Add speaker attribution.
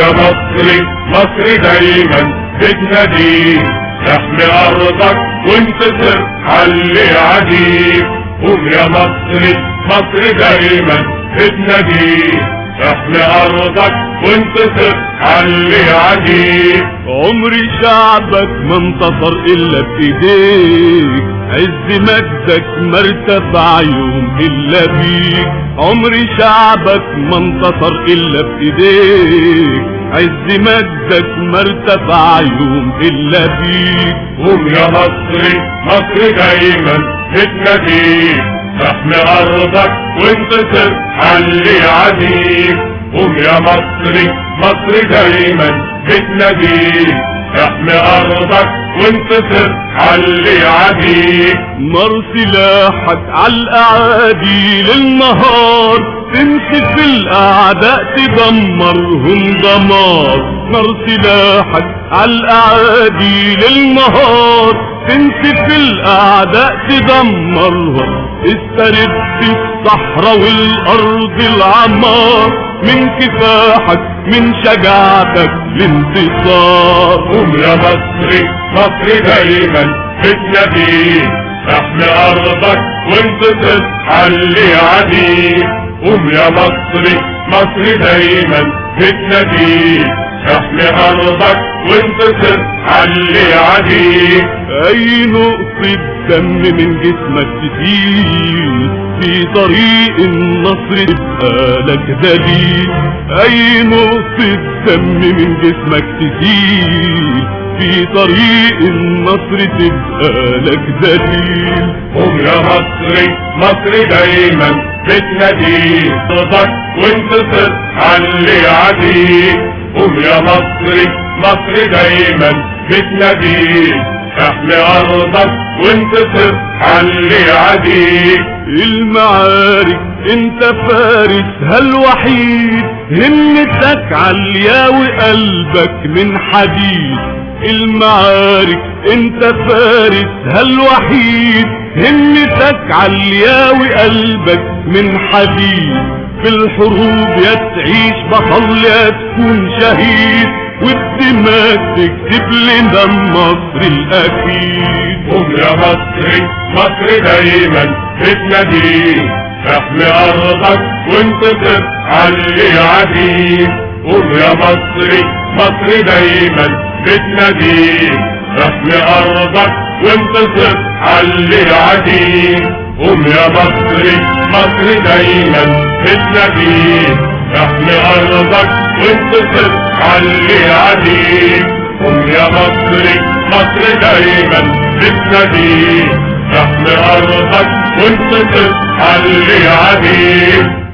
Speaker 1: يا مصري مصري دايما بتناديك احمي ارضك وانتصر علي عديك قوم يا مصري مصري دايما بتناديك احمي ارضك وانتصر علي عديك
Speaker 2: عمر شعبك ما انتصر الا بايديك عز مجدك ما ارتفع يوم الا بيك عمر شعبك ما انتصر الا بايديك عز مجدك ما ارتفع يوم الا بيك
Speaker 1: قوم يا مصري مصري دايما بتناديك احمي ارضك وانتصر علي عديك قوم يا مصري مصري دايما بتناديك احمي ارضك وانتصر علي عديك
Speaker 2: نار سلاحك عالاعادي للنهار تمشي في الاعداء تدمرهم دمار نار سلاحك عالاعادي للنهار تمشي في الاعداء تدمرهم استرد الصحراء والارض العمار من كفاحك من شجاعتك الانتصار
Speaker 1: قوم يا مصري مصري دايما بتناديك احمي ارضك وانتصر علي عديك قوم يا مصري مصري دايما بتناديك احمي ارضك وانتصر علي عديك
Speaker 2: اي نقطة دم من جسمك تسيل في طريق النصر تبقى لك دليل اي نقطة دم من جسمك تسيل في طريق النصر تبقى لك دليل
Speaker 1: قوم يا مصري مصري دايما بتناديك ارضك وانتصر علي عديك قوم يا مصري مصري دايما بتناديك احمي ارضك وانتصر علي عديك
Speaker 2: المعارك انت فارسها الوحيد همتك عالية وقلبك من حديد المعارك انت فارسها الوحيد همتك عالية وقلبك من حديد في الحروب يا تعيش بطل يا تكون شهيد والدماء تكتب لنا النصر الاكيد
Speaker 1: قوم يا مصري مصري دايما بتناديك احمي ارضك وانتصر علي عديك قوم يا مصري مصري دايما بتناديك احمي ارضك وانتصر علي عديك قوم يا مصري مصري دايما بتناديك احمي ارضك وانتصر علي عديك قوم يا مصري مصري دايما بتناديك احمي ارضك وانتصر علي عديك